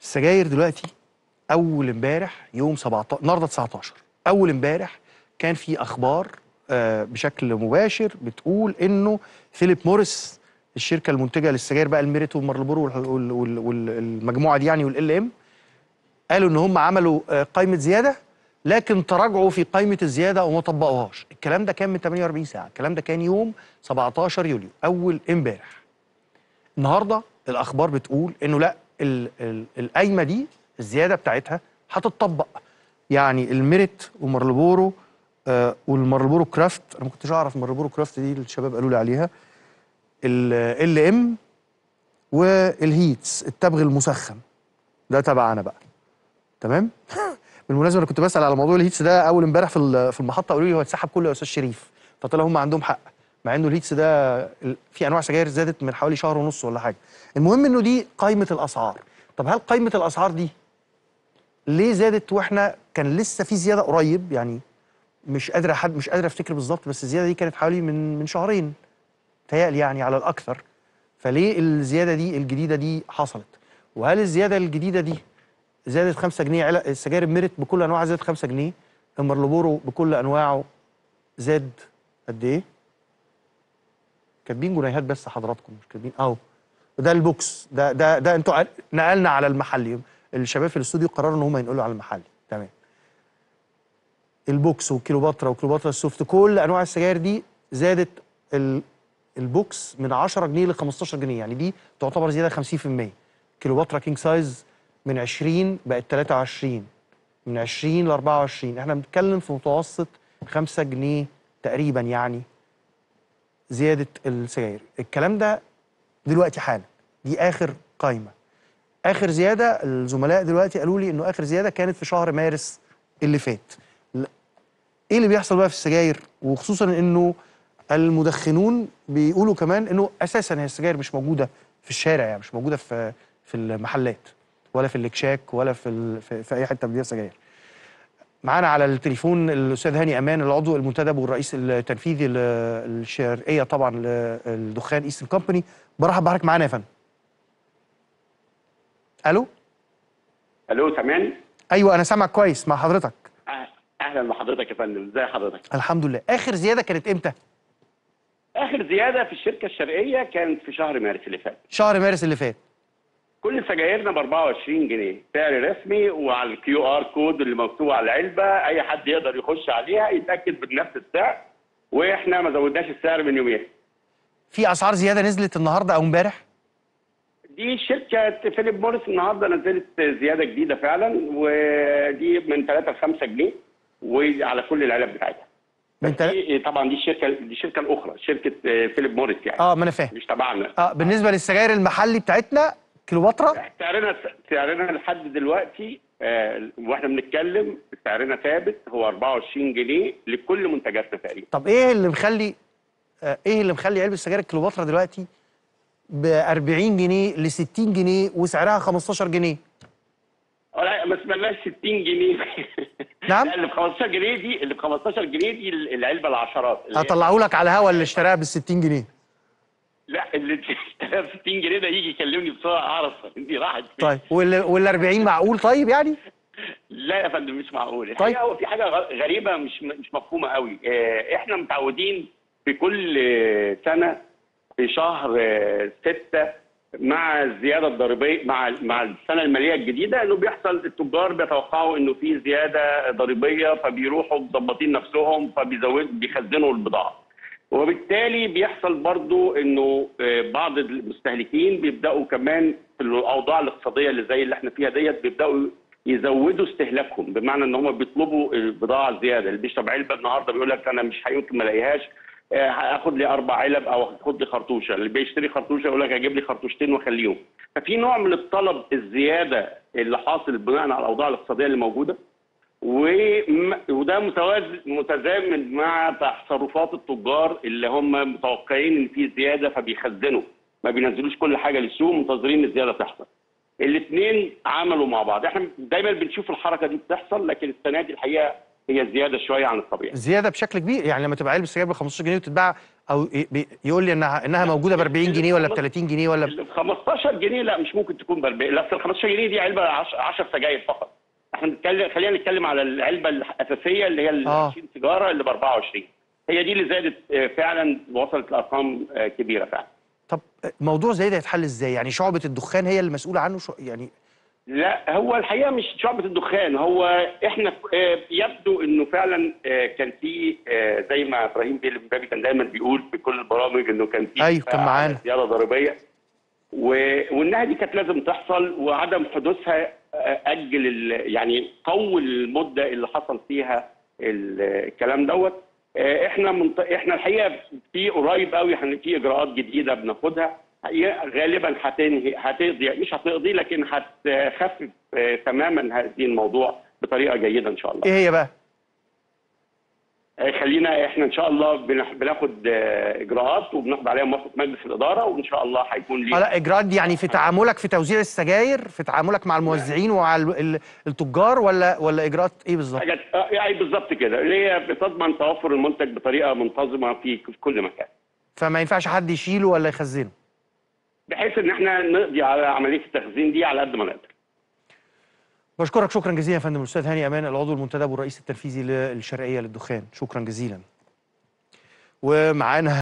السجاير دلوقتي اول امبارح يوم 17 النهارده 19 اول امبارح كان في اخبار آه، بشكل مباشر بتقول انه فيليب موريس الشركه المنتجه للسجاير بقى الميريت والمارلبورو والمجموعه دي يعني والال ام قالوا ان هم عملوا آه، قائمه زياده لكن تراجعوا في قائمه الزياده وما طبقوهاش الكلام ده كان من 48 ساعه الكلام ده كان يوم 17 يوليو اول امبارح النهارده الاخبار بتقول انه لا ال- ال- القايمه دي الزياده بتاعتها هتطبق يعني الميريت ومارلبورو آه والمارلبورو كرافت انا ما كنتش اعرف مارلبورو كرافت دي الشباب قالوا لي عليها ال ام والهيتس التبغ المسخن ده تبعنا بقى تمام بالمناسبه انا كنت بسال على موضوع الهيتس ده اول امبارح في ال- في المحطه قالوا لي هو اتسحب كله يا استاذ شريف فطلع هم عندهم حق مع انه الهيتس ده ال- في انواع سجاير زادت من حوالي شهر ونص ولا حاجه المهم انه دي قائمه الاسعار طب هل قائمه الاسعار دي ليه زادت واحنا كان لسه في زياده قريب يعني مش قادر حد مش قادر افتكر بالظبط بس الزياده دي كانت حوالي من من شهرين تهيألي يعني على الاكثر فليه الزياده دي الجديده دي حصلت وهل الزياده الجديده دي زادت 5 جنيه علق السجاير الميريت بكل انواعها زادت 5 جنيه المارلبورو بكل انواعه زاد قد ايه كاتبين جنيهات بس حضراتكم مش كاتبين اهو ده البوكس ده ده ده انتوا عار- نقلنا على المحلي الشباب في الاستوديو قرروا ان هم ينقلوا على المحلي تمام البوكس وكيلوباترا وكيلوباترا السوفت كل انواع السجاير دي زادت ال البوكس من 10 جنيه ل 15 جنيه يعني دي تعتبر زياده 50% كيلوباترا كينج سايز من 20 بقت 23 من 20 ل 24 احنا بنتكلم في متوسط 5 جنيه تقريبا يعني زياده السجاير الكلام ده دلوقتي حالا دي اخر قايمه اخر زياده الزملاء دلوقتي قالوا لي انه اخر زياده كانت في شهر مارس اللي فات ل- ايه اللي بيحصل بقى في السجاير وخصوصا انه المدخنون بيقولوا كمان انه اساسا هي السجاير مش موجوده في الشارع يعني مش موجوده في في المحلات ولا في الاكشاك ولا في ال- في, في اي حته بتبيع سجاير معانا على التليفون الاستاذ هاني امان العضو المنتدب والرئيس التنفيذي للشرقيه طبعا للدخان ايسترن كومباني برحب بحضرتك معانا يا فندم الو الو سامعني؟ ايوه انا سامعك كويس مع حضرتك أه- اهلا بحضرتك يا فندم ازي حضرتك؟ الحمد لله اخر زياده كانت امتى اخر زياده في الشركه الشرقيه كانت في شهر مارس اللي فات شهر مارس اللي فات كل سجايرنا ب 24 جنيه سعر رسمي وعلى الكيو ار كود اللي مكتوب على العلبه اي حد يقدر يخش عليها يتاكد بنفس السعر واحنا ما زودناش السعر من يومين في اسعار زياده نزلت النهارده او امبارح دي شركه فيليب موريس النهارده نزلت زياده جديده فعلا ودي من 3 ل 5 جنيه وعلى كل العلب بتاعتها من تل... دي طبعا دي الشركه دي الشركه الاخرى شركه آه، فيليب موريس يعني اه ما انا فاهم مش تبعنا اه بالنسبه للسجاير المحلي بتاعتنا كيلوباترا سعرنا سعرنا لحد دلوقتي آه، واحنا بنتكلم سعرنا ثابت هو 24 جنيه لكل منتجاتنا تقريبا طب ايه اللي مخلي آه ايه اللي مخلي علبه السجاير الكيلوباترا دلوقتي ب 40 جنيه ل 60 جنيه وسعرها 15 جنيه آه، لا ما اسمهاش 60 جنيه نعم؟ لا، اللي ب 15 جنيه دي اللي ب 15 جنيه دي العلبه العشرات اللي هي- هطلعوا لك على الهوا اللي اشتراها بال 60 جنيه لا اللي اشتراها ب 60 جنيه ده يجي يكلمني بسرعه اعرف دي راحت فين طيب وال وال 40 معقول طيب يعني لا يا فندم مش معقول طيب. الحقيقه هو في حاجه غ- غريبه مش مش مفهومه قوي آه، احنا متعودين في كل آه، سنه في شهر آه، ستة مع الزياده الضريبيه مع مع السنه الماليه الجديده انه بيحصل التجار بيتوقعوا انه في زياده ضريبيه فبيروحوا مظبطين نفسهم فبيزودوا بيخزنوا البضاعه وبالتالي بيحصل برضو انه آه، بعض المستهلكين بيبداوا كمان في الاوضاع الاقتصاديه اللي زي اللي احنا فيها ديت بيبداوا يزودوا استهلاكهم بمعنى ان هم بيطلبوا البضاعه زياده اللي بيشرب علبه النهارده بيقول لك انا مش هيمكن ما الاقيهاش آه، هاخد لي اربع علب او هاخد لي خرطوشه اللي بيشتري خرطوشه يقول لك هجيب لي خرطوشتين واخليهم ففي نوع من الطلب الزياده اللي حاصل بناء على الاوضاع الاقتصاديه اللي موجوده وم- وده متوازن متزامن مع تصرفات التجار اللي هم متوقعين ان في زياده فبيخزنوا ما بينزلوش كل حاجه للسوق منتظرين الزياده تحصل. الاثنين عملوا مع بعض، احنا دايما بنشوف الحركه دي بتحصل لكن السنه دي الحقيقه هي زياده شويه عن الطبيعي زياده بشكل كبير يعني لما تبقى علبه سجاير ب 15 جنيه وتتباع او ي- بي- يقول لي انها انها موجوده ب 40 جنيه ولا ب 30 جنيه ولا ب... ال 15 جنيه لا مش ممكن تكون ب 40 لا أصل ال 15 جنيه دي علبه 10 سجاير فقط احنا بنتكلم خلينا نتكلم على العلبه الاساسيه اللي هي ال آه. 20 سيجاره اللي ب 24 هي دي اللي زادت آه، فعلا وصلت لارقام آه، كبيره فعلا طب موضوع زي ده يتحل ازاي يعني شعبه الدخان هي المسؤوله عنه شو يعني لا هو الحقيقه مش شعبة الدخان هو احنا آه، يبدو انه فعلا آه، كان في آه، زي ما ابراهيم بيه الامبابي كان دايما بيقول في كل البرامج انه كان في أيوة، كان آه، معانا. زياده ضريبيه و- وانها دي كانت لازم تحصل وعدم حدوثها آه، اجل ال- يعني طول المده اللي حصل فيها ال- الكلام دوت آه، احنا منط... احنا الحقيقه في قريب قوي هن- في اجراءات جديده بناخدها هي غالبا هتنهي هتقضي مش هتقضي لكن هتخفف آه، تماما هذه الموضوع بطريقه جيده ان شاء الله ايه هي بقى آه، خلينا احنا ان شاء الله بنح- بناخد آه، اجراءات وبناخد عليها موافقه مجلس الاداره وان شاء الله هيكون اه ليها لا اجراءات دي يعني في تعاملك في توزيع السجاير في تعاملك مع الموزعين ومع ال- ال- التجار ولا ولا اجراءات ايه بالظبط حاجات آه، يعني بالظبط كده اللي هي بتضمن توفر المنتج بطريقه منتظمه في في كل مكان فما ينفعش حد يشيله ولا يخزنه بحيث ان احنا نقضي على عمليه التخزين دي على قد ما نقدر بشكرك شكرا جزيلا يا فندم الاستاذ هاني امان العضو المنتدب والرئيس التنفيذي للشرقيه للدخان شكرا جزيلا ومعانا